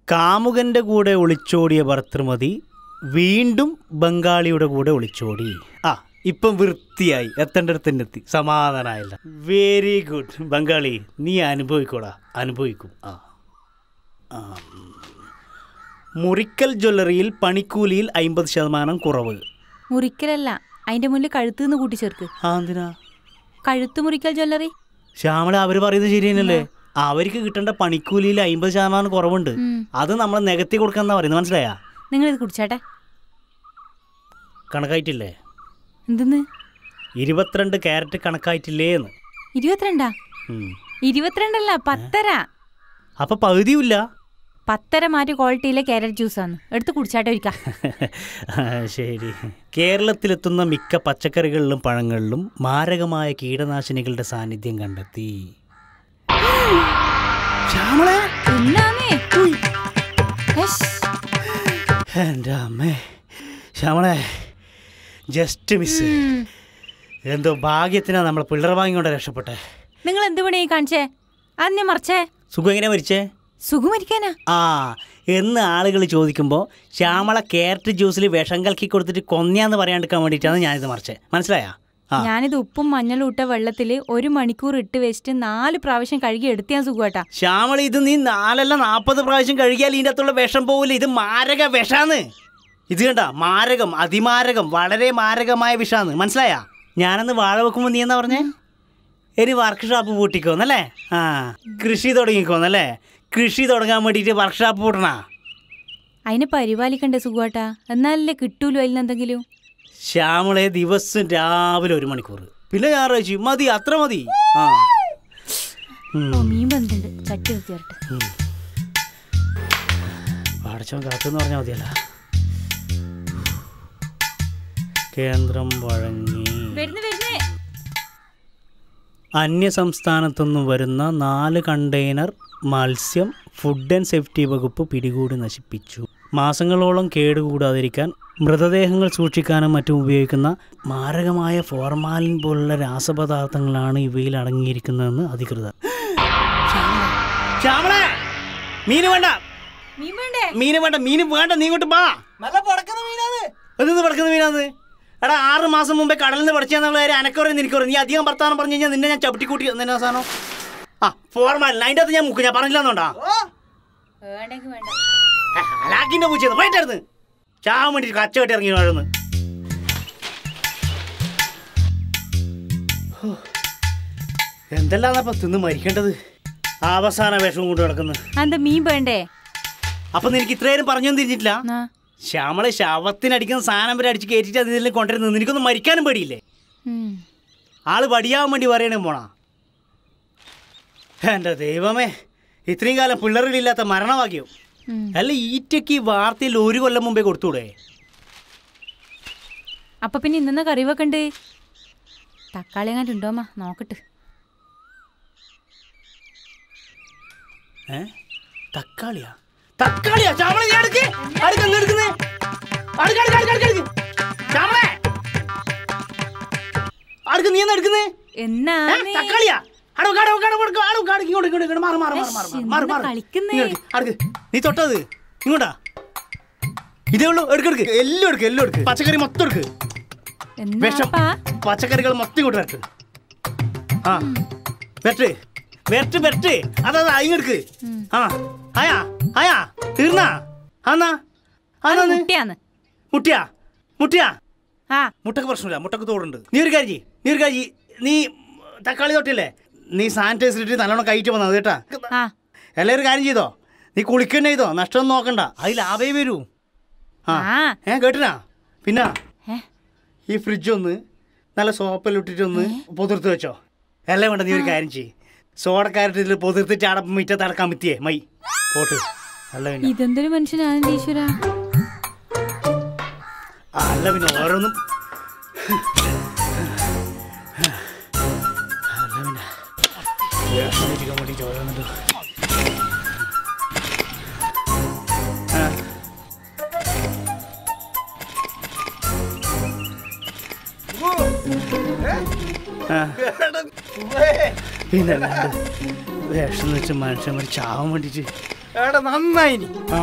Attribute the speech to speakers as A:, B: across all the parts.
A: കാമുകന്റെ കൂടെ ഒളിച്ചോടിയ ഭർത്തൃമതി വീണ്ടും ബംഗാളിയുടെ കൂടെ ഒളിച്ചോടി ആ ഇപ്പം വൃത്തിയായി എത്തേണ്ടടുത്ത് എത്തി സമാധാനമായില്ല വെരി ഗുഡ് ബംഗാളി നീ അനുഭവിക്കോടാ അനുഭവിക്കും ആ ആ. മുറിക്കൽ ജ്വല്ലറിയിൽ പണിക്കൂലിയിൽ അമ്പത് ശതമാനം കുറവ്
B: മുറിക്കലല്ല അതിന്റെ മുന്നിൽ കഴുത്ത് നിന്ന് കൂട്ടിച്ചേർക്ക്
A: ആ എന്തിനാ
B: കഴുത്ത് മുറിക്കൽ ജ്വല്ലറി
A: ശ്യാമള അവർ പറയുന്നത് ശരി തന്നെയല്ലേ അവർക്ക് കിട്ടേണ്ട പണിക്കൂലിയിൽ അമ്പത് ശതമാനം കുറവുണ്ട്
B: ഉം.
A: അത് നമ്മൾ നികത്തി കൊടുക്കാന്നാ പറയുന്നത് മനസ്സിലായാ
B: നിങ്ങൾ ഇത് കുടിച്ചാട്ടെ
A: കണക്കായിട്ടില്ലേ
B: എന്തെന്ന്
A: ഇരുപത്തിരണ്ട് ക്യാരറ്റ് കണക്കായിട്ടില്ലേ എന്ന്
B: ഇരുപത്തിരണ്ടാ
A: ഉം.
B: ഇരുപത്തിരണ്ടല്ല പത്തര
A: അപ്പൊ പകുതിയുമില്ല
B: പത്തര മാറ്റി ക്വാളിറ്റിയിലെ ക്യാരറ്റ് ജ്യൂസാണ് എടുത്ത് കുടിച്ചാട്ടെ ഒരിക്ക
A: ആ, ശരി കേരളത്തിലെത്തുന്ന മിക്ക പച്ചക്കറികളിലും പഴങ്ങളിലും മാരകമായ കീടനാശിനികളുടെ സാന്നിധ്യം കണ്ടെത്തി ശ്യാമളെ
B: എന്നാന്നേ ഹെഷ്.
A: എൻ്റെ അമ്മേ ശ്യാമളെ ജസ്റ്റ് മിസ്
B: ഉം.
A: എന്തോ ഭാഗ്യത്തിനാ നമ്മൾ പിള്ളേർ വാങ്ങിക്കൊണ്ട് രക്ഷപ്പെട്ടെ
B: നിങ്ങൾ എന്ത് പണിയായി കാണിച്ചേ അന്നെ മറിച്ചേ
A: സുഖം എങ്ങനെ മരിച്ചേ
B: സുഖമരിക്കാനാ
A: ആ എന്ന് ആളുകൾ ചോദിക്കുമ്പോൾ ശ്യാമള ക്യാരറ്റ് ജ്യൂസിൽ വിഷം കലക്കി കൊടുത്തിട്ട് കൊന്നയാന്ന് പറയാണ്ടിരിക്കാൻ വേണ്ടിയിട്ടാണ് ഞാനിത് മറിച്ചത് മനസ്സിലായാ ആ
B: ഞാനിത് ഉപ്പും മഞ്ഞളും ഇട്ട വെള്ളത്തിൽ ഒരു മണിക്കൂർ ഇട്ട് വെച്ചിട്ട് നാല് പ്രാവശ്യം കഴുകി എടുത്ത് ഞാൻ സുഖമാട്ടാ
A: ശ്യാമള ഇത് നീ നാലല്ല നാൽപ്പത് പ്രാവശ്യം കഴുകിയാൽ ഇതിൻ്റെ അകത്തുള്ള വിഷം പോവില്ല ഇത് മാരക വിഷാന്ന് ഇത് കണ്ട മാരകം അതിമാരകം വളരെ മാരകമായ വിഷാന്ന് മനസ്സിലായാ ഞാനന്ന് വാഴ വെക്കുമ്പോൾ നീ എന്നാ പറഞ്ഞേ ഇനി വർക്ക്ഷോപ്പ് പൂട്ടിക്കോന്നല്ലേ ആ കൃഷി തുടങ്ങിക്കോന്നല്ലേ കൃഷി തുടങ്ങാൻ വേണ്ടിയിട്ട് വർക്ക്ഷോപ്പ് പൂട്ടണ
B: അതിനെ പരിപാലിക്കണ്ടേ സുഖമാട്ടാ എന്നാലല്ലേ കിട്ടൂലോ അതിൽ എന്തെങ്കിലും
A: ശ്യാമളെ ദിവസം രാവിലെ ഒരു മണിക്കൂർ പിന്നെ ഞായറാഴ്ച മതി അത്ര മതി ആ ഉം.
B: ഓ മീൻ ബന്ധുണ്ട് ചട്ടി വെച്ച് തരട്ടെ
A: പാടച്ചവൻ കാത്തെന്ന് പറഞ്ഞാൽ മതിയല്ല കേന്ദ്രം വഴങ്ങി
B: വരുന്നു വരുന്നേ
A: അന്യ സംസ്ഥാനത്തുനിന്നും വരുന്ന നാല് കണ്ടെയ്നർ മത്സ്യം ഫുഡ് ആൻഡ് സേഫ്റ്റി വകുപ്പ് പിടികൂടി നശിപ്പിച്ചു മാസങ്ങളോളം കേടുകൂടാതിരിക്കാൻ മൃതദേഹങ്ങൾ സൂക്ഷിക്കാനും മറ്റും ഉപയോഗിക്കുന്ന മാരകമായ ഫോർമാലിൻ പോലുള്ള രാസപദാർത്ഥങ്ങളാണ് ഇവയിൽ അടങ്ങിയിരിക്കുന്നതെന്ന് അധികൃതർ ശ്യാമളെ മീന് വേണ്ട
B: മീൻ വേണ്ടേ
A: മീന് വേണ്ട മീന് വേണ്ട നീ ഇങ്ങോട്ട് ബാ
C: നല്ല പടക്കുന്ന മീനാണ്
A: അതെന്ത് പടക്കുന്ന മീനാന്ന് എടാ ആറ് മാസം മുമ്പേ കടലിൽ നിന്ന് പഠിച്ചെന്നുള്ള കാര്യം അനക്കറിയും എനിക്കറിയും നീ അധികം വർത്താനം പറഞ്ഞു കഴിഞ്ഞാൽ നിന്നെ ഞാൻ ചവിട്ടിക്കൂട്ടി നിന്നെ സാധനം ആ ഫോർമാലിൻ അതിൻ്റെ അകത്ത് ഞാൻ മുക്കും ഞാൻ പറഞ്ഞില്ലെന്നുണ്ടാ
B: വേണ്ടെങ്കിൽ വേണ്ട
A: അലാക്കിന്റെ പൂച്ചത് പോയിട്ടായിരുന്നു ചാവാൻ വേണ്ടി കച്ച കെട്ടി ഇറങ്ങി വാഴുന്നു എന്തെല്ലാന്നപ്പോ തിന്ന് മരിക്കേണ്ടത് അവസാന വേഷവും കൊണ്ട് കിടക്കുന്നു
B: എന്താ മീൻ വേണ്ടേ
A: അപ്പൊ നിനക്ക് ഇത്രയും പറഞ്ഞൊന്നും തിരിഞ്ഞിട്ടില്ല
B: ആ,
A: ശ്യാമളെ ശവത്തിനടിക്കുന്ന സാധനം വരെ അടിച്ച് കയറ്റിട്ട് അതിൽ കൊണ്ടുവരുന്നത് നിനക്കൊന്നും മരിക്കാനും പേടിയില്ലേ
B: ഉം.
A: ആള് പടിയാവാൻ വേണ്ടി പറയണേ പോണാ എൻ്റെ ദൈവമേ ഇത്രയും കാലം പിള്ളേരിലില്ലാത്ത മരണഭാഗ്യം
B: ഉം.
A: അല്ല ഈറ്റയ്ക്ക് ഈ വാർത്തയിൽ ഒരു കൊല്ലം മുമ്പേ കൊടുത്തൂടെ
B: അപ്പൊ പിന്നെ ഇന്നെന്ന കറി വെക്കണ്ട് തക്കാളി എങ്ങാണ്ട് ഉണ്ടോ അമ്മ നോക്കട്ട്
A: ഏ തക്കാളിയാ തക്കാളിയാ ശ്യാമളെ നീ അടുക്ക് അടുക്ക് അങ്ങ് എടുക്കുന്നേ അടുക്ക് അടുക്ക് അടുക്ക് അടുക്ക് അടുക്ക് ശ്യാമളെ അടുക്ക് നീ എന്നാ എടുക്കുന്നേ
B: എന്നാ
A: ഏ, തക്കാളിയാ അടവ് കാടവ് കാടവ് കൊടുക്കും അടവ് കാടവ് ഇങ്ങോട്ട് ഇങ്ങോട്ട് ഇങ്ങോട്ട് മാറി മാറി മാറി മാറി മാറി മാറി
B: എന്താ
A: മാറി
B: കളിക്കുന്നേ?
A: ഇങ്ങോട്ട് അടുക്ക് നീ തൊട്ടത് ഇങ്ങോട്ടാ ഇതേ ഉള്ളൂ എടുക്ക് എടുക്ക് എല്ലാം എടുക്ക് എല്ലാം എടുക്ക് പച്ചക്കറി മൊത്തം എടുക്ക് വിഷം
B: എന്നാപ്പാ
A: പച്ചക്കറികൾ മൊത്തം ഇങ്ങോട്ട് വരട്ട് ആ വരട്ട് വരട്ട് വരട്ട് അതാ ഇങ്ങെടുക്ക് ആ ആയാ ആയാ തീർന്നാ ആന്നാ ആന്നാ
B: മുട്ടയാന്ന്
A: മുട്ടിയാ മുട്ടിയാ
B: ആ
A: മുട്ടക്ക് പ്രശ്നമില്ല മുട്ടക്ക് തോടുണ്ട് നീ ഒരു കാര്യം ചെയ്യ്. നീ ഒരു കാര്യം ചെയ്യ്. നീ തക്കാളി തൊട്ടില്ലേ നീ സാനിറ്റൈസർ ഇട്ട് നല്ലോണം കഴിച്ചു വന്നത് കേട്ടാ
B: ആ
A: എല്ലാവരും കാര്യം ചെയ്തോ നീ കുളിക്കന്നെ ചെയ്തോ നഷ്ടമൊന്നും നോക്കണ്ട അത് ലാഭേ വരൂ ആ
B: ആ.
A: ഏ കേട്ടിനാ പിന്നെ
B: ഏ
A: ഈ ഫ്രിഡ്ജ് ഒന്ന് നല്ല സോപ്പെല്ലാം ഇട്ടിട്ടൊന്ന് പൊതിർത്ത് വെച്ചോ എല്ലാം വേണ്ട നീ ഒരു കാര്യം ചെയ്യ് സോഡക്കാരറ്റ് ഇതിൽ പൊതിർത്തിട്ട് അവിടെ മുറ്റത്ത് അടക്കാൻ പറ്റിയേ മൈ പോട്ട് അല്ല പിന്നെ
B: ഇതെന്തൊരു മനുഷ്യനാണ് ഈശ്വര
A: ആ, അല്ല പിന്നെ ഓരോന്നും അല്ല പിന്നെ വിഷമിപ്പിക്കാൻ വേണ്ടിയിട്ട് ഓരോന്നുണ്ട് ആ. ആ. പിന്നെ അല്ലാണ്ട് വിഷം വെച്ച് മനുഷ്യന്മാർ ചാവാൻ വേണ്ടിയിട്ട്
C: എടാ നന്നായി ആ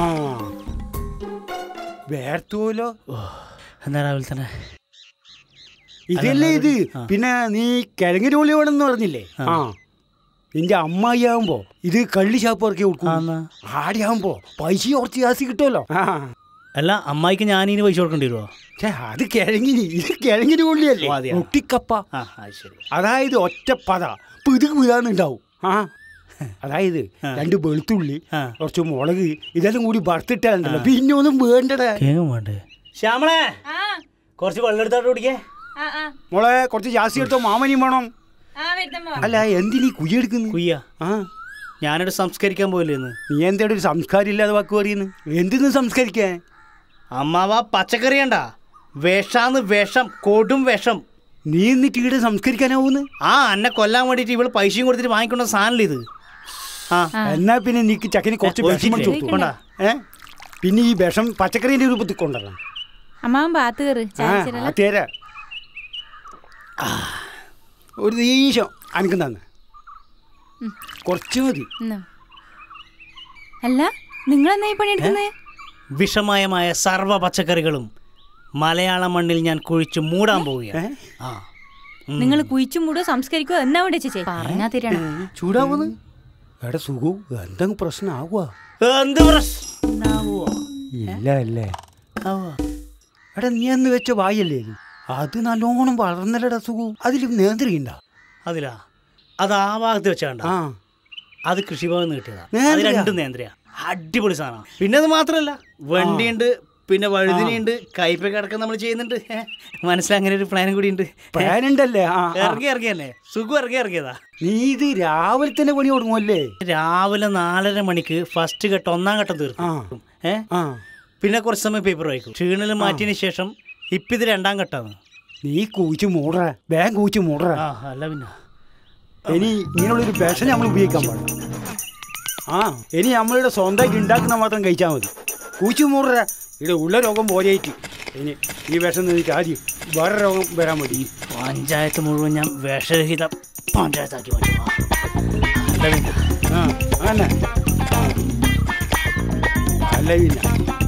C: വേർത്തോലോ
A: എന്നാ രാവിലെ തന്നെ
C: ഇതല്ലേ ഇത്
A: ആ.
C: പിന്നെ നീ കിഴങ്ങ് ജോലി വേണമെന്ന് പറഞ്ഞില്ലേ
A: ആ.
C: ആ നിന്റെ അമ്മായി ആവുമ്പോ ഇത് കള്ളി ഷാപ്പ് ഇറക്കി കൊടുക്കും
A: ആന്നാ.
C: ആടെയാവുമ്പോ പൈസ കുറച്ച് ജാസ്തി കിട്ടുമല്ലോ ആ
A: അല്ല അമ്മായിക്ക് ഞാനിനി പൈസ കൊടുക്കേണ്ടി വരുമോ
C: ഛെ, അത് കിഴങ്ങിന് ഇത് കിഴങ്ങിന് കൊള്ളിയല്ലേ
A: ഓ, അതെയോ?
C: ഒട്ടിക്കപ്പ
A: ആ അത് ശരി
C: അതായത് ഒറ്റ പത പിതുക് പിതാന്നുണ്ടാവും ആ അതായത്
A: ആ.
C: രണ്ട് വെളുത്തുള്ളി
A: ആ.
C: കുറച്ച് മുളക് ഇതെല്ലാം കൂടി വറുത്തിട്ടാണ്ടല്ലോ പിന്നെ ഒന്നും വേണ്ടടേ
A: കേങ്ങും വേണ്ടേ ശ്യാമളെ
B: ആ
A: കുറച്ച് വെള്ളം എടുത്തോട്ട് കുടിക്കേ
B: ആ ആ
C: മോളെ കുറച്ച് ജാസ്തി എടുത്തോ മാമനിയും വേണം
B: ആ വരുത്തമ്മ
C: അല്ല എന്തിനീ കുയ്യെടുക്കുന്നു
A: കുയ്യ
C: ആ
A: ഞാനിവിടെ സംസ്കരിക്കാൻ പോയില്ലേന്ന്
C: നീ എന്തേടെ ഒരു സംസ്കാരം ഇല്ലാതെ വാക്ക് പറയുന്നു എന്തിന്ന് സംസ്കരിക്കാൻ
A: അമ്മാവ പച്ചക്കറി കണ്ട വിഷാന്ന് വിഷം കൊടും വിഷം
C: നീ എന്നിട്ട് ഇവിടെ സംസ്കരിക്കാനാവൂന്ന്
A: ആ എന്നെ കൊല്ലാൻ വേണ്ടിട്ട് ഇവള് പൈസയും കൊടുത്തിട്ട് വാങ്ങിക്കൊണ്ട സാധനം ഇത് ആ
B: ആ.
C: എന്നാ പിന്നെ നീക്ക് ചക്കന് കുറച്ച് വിഷം
A: ഒഴിച്ചില്ലേ?
C: കൊടുത്തു
A: കൊണ്ടാ.
C: ഏ പിന്നെ ഈ വിഷം പച്ചക്കറിന്റെ രൂപത്തിൽ കൊണ്ടല്ല
B: അമ്മാവൻ ബാത്ത് കയറ്
C: ആ
B: ചായച്ചിരല
C: അതേരാ ഒരു നിമിഷം അനക്കും തന്നെ
B: ഉം.
C: കുറച്ച് മതി
B: അല്ല നിങ്ങൾ എന്നാ ഈ പണിയെടുക്കുന്നത്
A: വിഷമയമായ സർവ്വ പച്ചക്കറികളും മലയാള മണ്ണിൽ ഞാൻ കുഴിച്ചു മൂടാൻ
C: ഏ?
A: പോവുകയാണ് ആ ഉം.
B: നിങ്ങൾ കുഴിച്ചു മൂടോ സംസ്കരിക്കോ എന്നാ വേണ്ടി ചേച്ചി പറഞ്ഞാ തരണം
C: ചൂടാവുന്നു എടാ സുഖവും എന്തെങ്കിലും പ്രശ്നമാവുക
A: എന്ത് പ്രശ്നാവോ
C: ഇല്ല അല്ലേ
A: ആവോ.
C: എടാ നീ അന്ന് വെച്ച വായല്ലേ ഇത് അത് നല്ലോണം വളർന്നല്ലടാ സുഖവും അതിൽ നേന്ത്രിയുണ്ട
A: അതിലാ അത് ആ ഭാഗത്ത് വെച്ചാണ്ട
C: ആ
A: അത് കൃഷിഭവൻ കിട്ടിയതാ അത്
C: നേന്ത്രയാ?
A: രണ്ടും നേന്ത്രയാ അടിപൊളി സാധനം പിന്നെ അത് മാത്രല്ല വണ്ടിയുണ്ട് പിന്നെ വഴുതിനുണ്ട് കയ്പൊക്കെ അടക്കം നമ്മൾ ചെയ്യുന്നുണ്ട് ഏ, മനസ്സിൽ അങ്ങനെ ഒരു പ്ലാനും കൂടി ഉണ്ട്
C: പ്ലാനുണ്ടല്ലേ ആ ആ.
A: ഇറങ്ങി ഇറങ്ങിയല്ലേ സുഖം ഇറങ്ങി ഇറങ്ങിയതാ
C: നീ ഇത് രാവിലെ തന്നെ പണി തുടങ്ങുമല്ലേ
A: രാവിലെ നാലര മണിക്ക് ഫസ്റ്റ് ഘട്ടം ഒന്നാം ഘട്ടം
C: ആ
A: തീർക്കും ഏ
C: ആ
A: പിന്നെ കുറച്ച് സമയം പേപ്പർ വായിക്കും ക്ഷീണൽ മാറ്റിയതിന് ശേഷം ഇപ്പം ഇത് രണ്ടാം ഘട്ടമാണ്
C: നീ കൂച്ചു മൂടറ വേഗം കൂച്ചു മൂടറ
A: ആ അല്ല പിന്നെ
C: ഇനി ഇങ്ങനെയുള്ളൊരു വിഷം നമ്മൾ ഉപയോഗിക്കാൻ പാടില്ല ആ ഇനി നമ്മളിവിടെ സ്വന്തമായിട്ട് ഉണ്ടാക്കുന്ന മാത്രം കഴിച്ചാൽ മതി കൂച്ചു മൂടറ ഇവിടെ ഉള്ള രോഗം പോലെയായിട്ട് ഇനി ഈ വിഷം നിന്നിട്ട് ആദ്യം വേറെ രോഗം വരാൻ മതി
A: പഞ്ചായത്ത് മുഴുവൻ ഞാൻ വിഷരഹിത പഞ്ചായത്താക്കി മാറ്റും ആ. അല്ല പിന്നെ
C: ആ അങ്ങനെ അല്ല പിന്നെ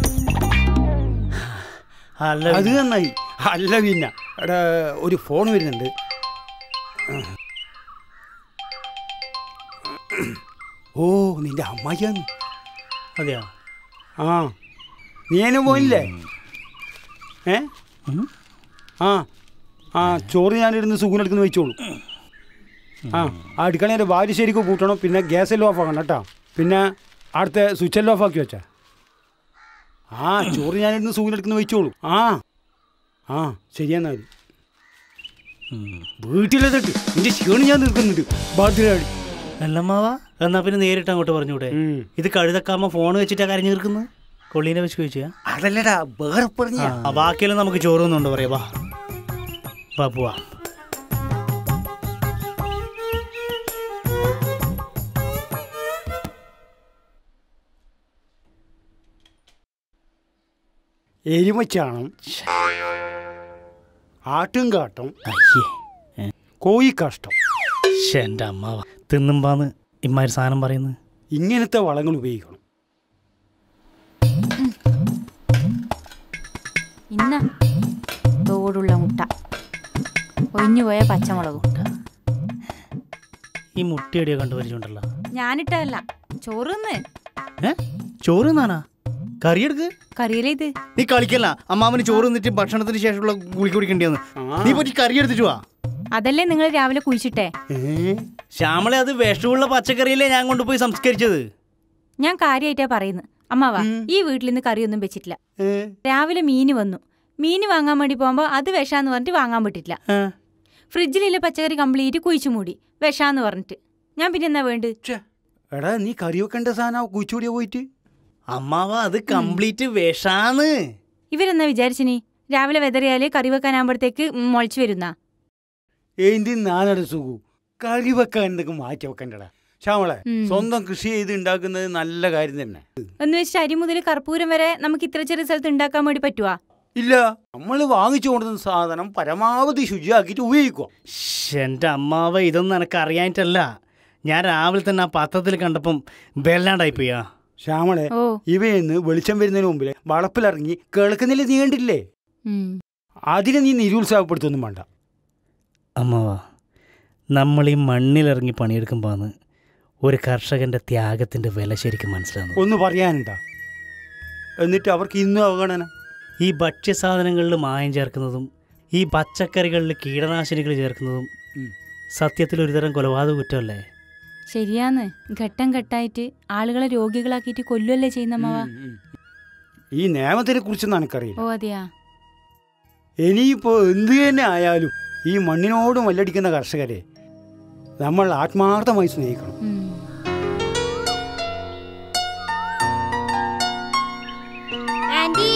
A: അല്ല
C: അത്
A: പിന്നെ.
C: നന്നായി അല്ല പിന്നെ എടാ ഒരു ഫോൺ വരുന്നുണ്ട് ഓ നിന്റെ അമ്മായിയാന്ന്
A: അതെയോ
C: ആ നീ എന്നെ പോയില്ലേ ഏ
A: ഉം.
C: ആ ആ ചോറ് ഞാനിരുന്ന് സുഖനെടുക്കുന്ന വെച്ചോളൂ ആ ആ അടുക്കളേൻ്റെ വാരി ശരിക്കും കൂട്ടണം പിന്നെ ഗ്യാസ് എല്ലാം ഓഫ് ആക്കണം കേട്ടോ പിന്നെ അടുത്ത സ്വിച്ച് എല്ലാം ഓഫ് ആക്കി വെച്ചാ ആ ചോറ് ഞാനിരുന്ന് സുഖനെടുക്കുന്ന വെച്ചോളൂ ആ ആ ശരിയെന്നാ മതി
A: ഉം.
C: വീട്ടിലെത്തിട്ട് നിന്റെ ക്ഷീണം ഞാൻ നിൽക്കുന്നുണ്ട് ബാധ്യത
A: അല്ലമ്മാവ എന്നാ പിന്നെ നേരിട്ട് അങ്ങോട്ട് പറഞ്ഞൂടെ ഇത് കഴുതക്കാമ്മ ഫോൺ വെച്ചിട്ടാ കരഞ്ഞു തീർക്കുന്നത് കൊള്ളീനെ വെച്ച് ചോദിച്ചാ
C: അതല്ലടാ വേറെ പറഞ്ഞ
A: ആ, ബാക്കിയെല്ലാം നമുക്ക് ചോറുന്നുണ്ട് പറയാ വാ വാ പോവാ
C: എരുമച്ചാണം ആട്ടുംകാട്ടം
A: അയ്യേ ഏ.
C: കോഴിക്കാഷ്ടം
A: ശ്ശെ, എൻ്റെ അമ്മാവ തിന്നുമ്പാന്ന് ഇമ്മാതിരി സാധനം പറയുന്നത്
C: ഇങ്ങനത്തെ വളങ്ങൾ ഉപയോഗിക്കണം
B: ഇന്ന തോടുള്ള മുട്ട ഒഴിഞ്ഞുപോയ പച്ചമുളകും
A: ഈ മുട്ടയടിയോ കണ്ടു പരിചയമുണ്ടല്ലോ
B: ഞാനിട്ടല്ല ചോറുന്ന്
A: ഏ ചോറ് നാനാ കറിയെടുക്ക്
B: കറിയിലേ ഇത്
A: നീ കളിക്കല്ല അമ്മാവന് ചോറ് നിന്നിട്ട് ഭക്ഷണത്തിന് ശേഷമുള്ള ഗുളിക കുടിക്കേണ്ടിയെന്ന് നീ പോയി കറി എടുത്തിട്ട് വാ
B: അതല്ലേ നിങ്ങൾ രാവിലെ കുഴിച്ചിട്ടേ
C: ഏ?
A: ശ്യാമളെ അത് വിഷമുള്ള പച്ചക്കറിയല്ലേ ഞാൻ കൊണ്ടുപോയി സംസ്കരിച്ചത്
B: ഞാൻ കാര്യമായിട്ടാ പറയുന്നത് അമ്മാവ ഈ വീട്ടിൽ നിന്ന് കറിയൊന്നും വെച്ചിട്ടില്ല
C: ഏ?
B: രാവിലെ മീന് വന്നു മീന് വാങ്ങാൻ വേണ്ടി പോകുമ്പോൾ അത് വിഷാന്ന് പറഞ്ഞിട്ട് വാങ്ങാൻ പറ്റില്ല
A: ഏ?
B: ഫ്രിഡ്ജിലുള്ള പച്ചക്കറി കംപ്ലീറ്റ് കുഴിച്ചു മൂടി വിഷാന്ന് പറഞ്ഞിട്ട് ഞാൻ പിന്നെ എന്നാ വേണ്ട
C: ഛെ, എടാ നീ കറി വെക്കേണ്ട സാധനം കുച്ചൂടിയ പോയിട്ട്
A: അമ്മാവ അത് കംപ്ലീറ്റ് വിഷാന്ന്
B: ഇവരെന്നാ വിചാരിച്ചിനി രാവിലെ വെതറിയാല് കറി വെക്കാനാകുമ്പോഴത്തേക്ക് മുളച്ചു വരുന്ന
C: എന്തി നാനട സുഖു കറി വെക്കാൻ എന്തൊക്കെ മാറ്റി വെക്കണ്ടടാ ശ്യാമളെ
B: ഉം.
C: സ്വന്തം കൃഷി ചെയ്ത് ഉണ്ടാക്കുന്നത് നല്ല കാര്യം തന്നെ
B: എന്ന് വെച്ചിട്ട് അരി മുതൽ കർപ്പൂരം വരെ നമുക്ക് ഇത്ര ചെറിയ സ്ഥലത്ത് ഉണ്ടാക്കാൻ വേണ്ടി പറ്റുവാ
C: ഇല്ല നമ്മൾ വാങ്ങിച്ചു കൊണ്ടുവന്ന സാധനം പരമാവധി ശുചിയാക്കിയിട്ട് ഉപയോഗിക്കുക
A: ശ്ശെ, എൻ്റെ അമ്മാവ ഇതൊന്നും എനക്ക് അറിയാനിട്ടല്ല ഞാൻ രാവിലെ തന്നെ ആ പത്രത്തിൽ കണ്ടപ്പം ബെല്ലാണ്ടായി പോയാ
C: ശ്യാമളെ
B: ഓ
C: ഇവയെന്ന് വെളിച്ചം വരുന്നതിന് മുമ്പിൽ വളപ്പിലിറങ്ങി കിളക്കുന്നില്ല നീ കണ്ടില്ലേ
B: ഉം.
C: അതിനെ നീ നിരുത്സാഹപ്പെടുത്തൊന്നും വേണ്ട
A: അമ്മവാ നമ്മൾ ഈ മണ്ണിലിറങ്ങി പണിയെടുക്കുമ്പോഴാണ് ഒരു കർഷകന്റെ ത്യാഗത്തിന്റെ വില ശരിക്കും മനസ്സിലാകുന്നത്
C: ഒന്ന് പറയാനുണ്ടാ എന്നിട്ട് അവർക്ക് ഇന്നും അവഗണന
A: ഈ ഭക്ഷ്യസാധനങ്ങളിൽ മായം ചേർക്കുന്നതും ഈ പച്ചക്കറികളിൽ കീടനാശിനികൾ ചേർക്കുന്നതും
C: ഉം.
A: സത്യത്തിൽ ഒരുതരം കൊലപാതക കുറ്റമല്ലേ
B: ശരിയാന്ന് ഘട്ടം ഘട്ടായിട്ട് ആളുകളെ രോഗികളാക്കിയിട്ട് കൊല്ലുവല്ലേ ചെയ്യുന്നമ്മവാ
C: ഉം, ഉം. ഈ നിയമത്തിനെ കുറിച്ചൊന്നും എനിക്കറിയില്ല
B: ഓ അതെയാ
C: ഇനിയിപ്പോൾ എന്ത് തന്നെ ആയാലും ഈ മണ്ണിനോട് മല്ലടിക്കുന്ന കർഷകരെ നമ്മൾ ആത്മാർത്ഥമായി സ്നേഹിക്കണം
B: ഉം.
D: ആന്റി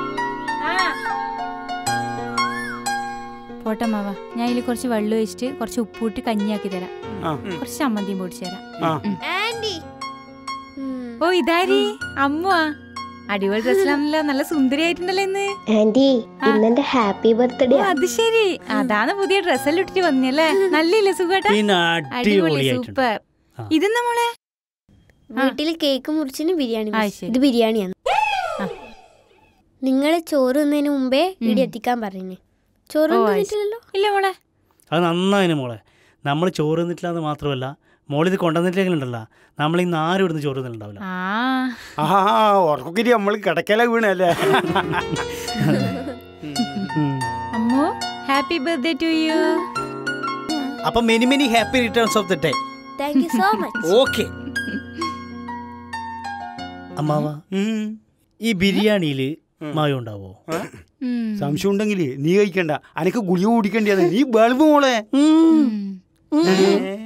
B: പോട്ടെ മാവ ഞാൻ ഇതിൽ കുറച്ച് വെള്ളം ഒഴിച്ചിട്ട് കുറച്ച് ഉപ്പൂട്ട് കഞ്ഞിയാക്കി തരാം
C: ആ
B: കുറച്ച് ചമ്മന്തിയും പൊടിച്ചു തരാം
C: ആ
D: ആന്റി
B: ഓ ഇതാരി അമ്മുവാ അടിപൊളി ഡ്രസ്സിലാണല്ലോ നല്ല സുന്ദരിയായിട്ടുണ്ടല്ലോ ഇന്ന്
D: ആന്റി
B: ആ.
D: ഇന്നെന്റെ ഹാപ്പി ബർത്ത്ഡേ
B: ഓ, അത് ശരി അതാണ് പുതിയ ഡ്രസ്സെല്ലാം ഇട്ടിട്ട് വന്നല്ലേ നല്ലില്ലേ സുഖേട്ടാ
A: പിന്നെ
B: അടിപൊളി
A: അടിപൊളിയായിട്ടുണ്ട്
B: സൂപ്പർ
A: ആ.
B: ഇതെന്താ മോളെ
D: വീട്ടിൽ കേക്ക് മുറിച്ചിന് ബിരിയാണി
B: ആ,
D: വെച്ചു.
B: ശരി.
D: ഇത് ബിരിയാണിയാണ്
B: ആ.
D: നിങ്ങള് ചോറ് തിന്നതിന് മുമ്പേ ഇവിടെ എത്തിക്കാൻ പറഞ്ഞു ചോറ്
B: ഓ, അത്
D: തിന്നിട്ടില്ലല്ലോ
B: ഇല്ല മോളെ
A: അത് നന്നായിന് മോളെ നമ്മൾ ചോറ് തിന്നിട്ടില്ല എന്ന് മാത്രമല്ല മോളിത് കൊണ്ടുവന്നിട്ടില്ലെങ്കിലുണ്ടല്ലോ നമ്മൾ ഇന്ന് ആരും ഇവിടുന്ന് ചോറ് തിന്നിട്ടുണ്ടാവില്ല
B: ആ
C: ആ ഉറക്കൊക്കെ നമ്മൾ കിടക്കല വീണല്ലേ
B: Ammu happy birthday to you
A: അപ്പൊ many many happy returns of the day
D: thank you so much
A: okay അമ്മാവ ഈ ബിരിയാണിയിൽ മായം ഉണ്ടാവോ
C: സംശയം ഉണ്ടെങ്കിൽ നീ കഴിക്കണ്ട അനക്ക് ഗുളിക കുടിക്കേണ്ടത് നീ ബൾബ് മോളെ
B: ഉം.
C: ഏ?